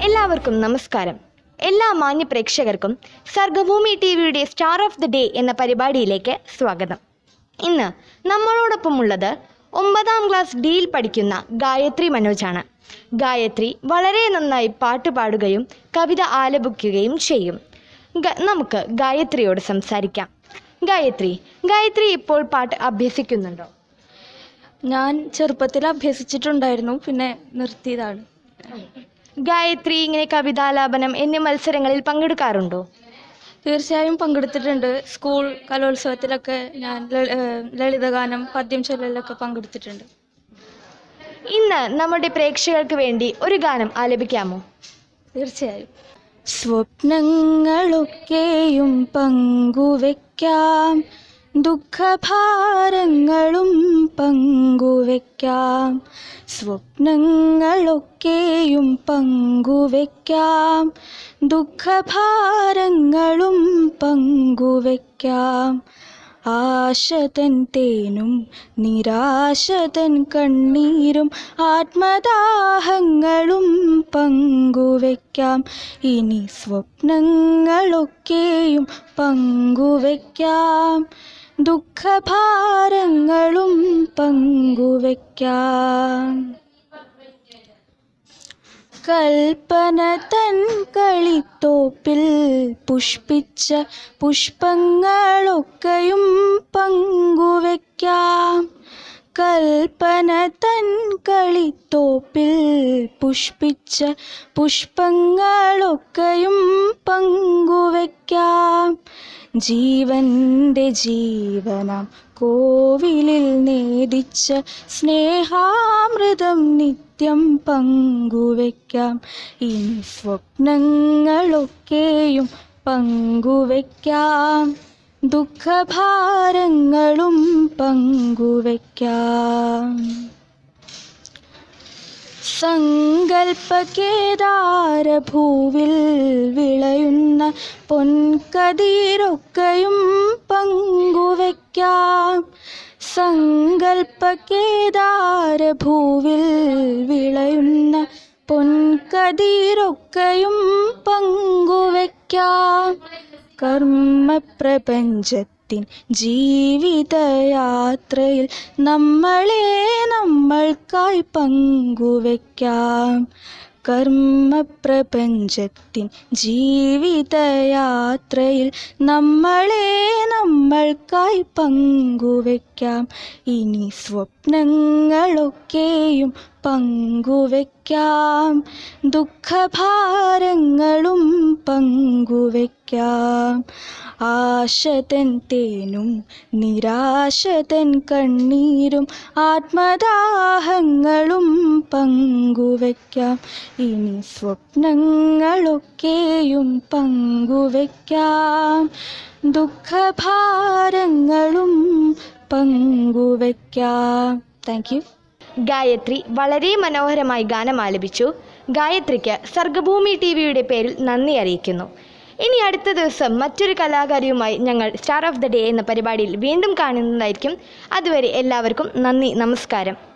എല്ലാവർക്കും നമസ്കാരം എല്ലാ മാന്യ പ്രേക്ഷകർക്കും സർഗഭൂമി ടി വിയുടെ സ്റ്റാർ ഓഫ് ദി ഡേ എന്ന പരിപാടിയിലേക്ക് സ്വാഗതം ഇന്ന് നമ്മളോടൊപ്പം ഉള്ളത് ഒമ്പതാം ക്ലാസ് ഡിയിൽ പഠിക്കുന്ന ഗായത്രി മനോജാണ് ഗായത്രി വളരെ നന്നായി പാട്ട് പാടുകയും കവിത ആലപിക്കുകയും ചെയ്യും ഗ- നമുക്ക് ഗായത്രിയോട് സംസാരിക്കാം ഗായത്രി ഗായത്രി ഇപ്പോൾ പാട്ട് അഭ്യസിക്കുന്നുണ്ടോ ഞാൻ ചെറുപ്പത്തിൽ അഭ്യസിച്ചിട്ടുണ്ടായിരുന്നു പിന്നെ നിർത്തിയതാണ് ഗായത്രി ഇങ്ങനെ കവിതാലാപനം എന്നീ മത്സരങ്ങളിൽ പങ്കെടുക്കാറുണ്ടോ തീർച്ചയായും പങ്കെടുത്തിട്ടുണ്ട് സ്കൂൾ കലോത്സവത്തിലൊക്കെ ഞാൻ ല- ഏഹ് ലളിതഗാനം പദ്യം ചൊല്ലലൊക്കെ പങ്കെടുത്തിട്ടുണ്ട് ഇന്ന് നമ്മുടെ പ്രേക്ഷകർക്ക് വേണ്ടി ഒരു ഗാനം ആലപിക്കാമോ തീർച്ചയായും സ്വപ്നങ്ങളൊക്കെയും പങ്കുവെക്കാം ദുഃഖഭാരങ്ങളും പങ്കുവെക്കാം സ്വപ്നങ്ങളൊക്കെയും പങ്കുവെക്കാം ദുഃഖഭാരങ്ങളും പങ്കുവെക്കാം ആശതൻ തേനും നിരാശതൻ കണ്ണീരും ആത്മദാഹങ്ങളും പങ്കുവെക്കാം ഇനി സ്വപ്നങ്ങളൊക്കെയും പങ്കുവെക്കാം ദുഃഖഭാരങ്ങളും പങ്കുവെക്കാം കൽപ്പന തൻ കളിത്തോപ്പിൽ പുഷ്പിച്ച പുഷ്പങ്ങളൊക്കെയും പങ്കുവെക്കാം കൽപ്പന തൻ കളിത്തോപ്പിൽ പുഷ്പിച്ച പുഷ്പങ്ങളൊക്കെയും പങ്കുവെക്കാം ജീവന്റെ ജീവനാം കോവിലിൽ നേദിച്ച സ്നേഹാമൃതം നിത്യം പങ്കുവെക്കാം ഇനി സ്വപ്നങ്ങളൊക്കെയും പങ്കുവെക്കാം ദുഃഖഭാരങ്ങളും പങ്കുവെക്കാം സങ്കൽപ്പകേദാരഭൂവിൽ വിളയുന്ന പൊൻകതിരൊക്കെയും പങ്കുവെക്കാം സങ്കൽപ്പകേദാരഭൂവിൽ വിളയുന്ന പൊൻകതിരൊക്കെയും പങ്കുവെക്കാം കർമ്മപ്രപഞ്ചത്തിൻ ജീവിതയാത്രയിൽ നമ്മളെ നമ്മൾക്കായി പങ്കുവെക്കാം കർമ്മപ്രപഞ്ചത്തിൻ ജീവിതയാത്രയിൽ നമ്മളെ നമ്മൾക്കായി പങ്കുവെക്കാം ഇനി സ്വപ്നങ്ങളൊക്കെയും പങ്കുവെക്കാം ദുഃഖഭാരങ്ങളും പങ്കുവെക്കാം ആശതൻ തേനും നിരാശതൻ കണ്ണീരും ആത്മദാഹങ്ങളും പങ്കുവെക്കാം ഇനി സ്വപ്നങ്ങളൊക്കെയും പങ്കുവെക്കാം ദുഃഖഭാരങ്ങളും പങ്കുവെക്കാം താങ്ക് യു ഗായത്രി വളരെ മനോഹരമായി ഗാനം ആലപിച്ചു ഗായത്രിക്ക് സർഗഭൂമി ടി വിയുടെ പേരിൽ നന്ദി അറിയിക്കുന്നു ഇനി അടുത്ത ദിവസം മറ്റൊരു കലാകാരിയുമായി ഞങ്ങൾ സ്റ്റാർ ഓഫ് ദ ഡേ എന്ന പരിപാടിയിൽ വീണ്ടും കാണുന്നതായിരിക്കും അതുവരെ എല്ലാവർക്കും നന്ദി നമസ്കാരം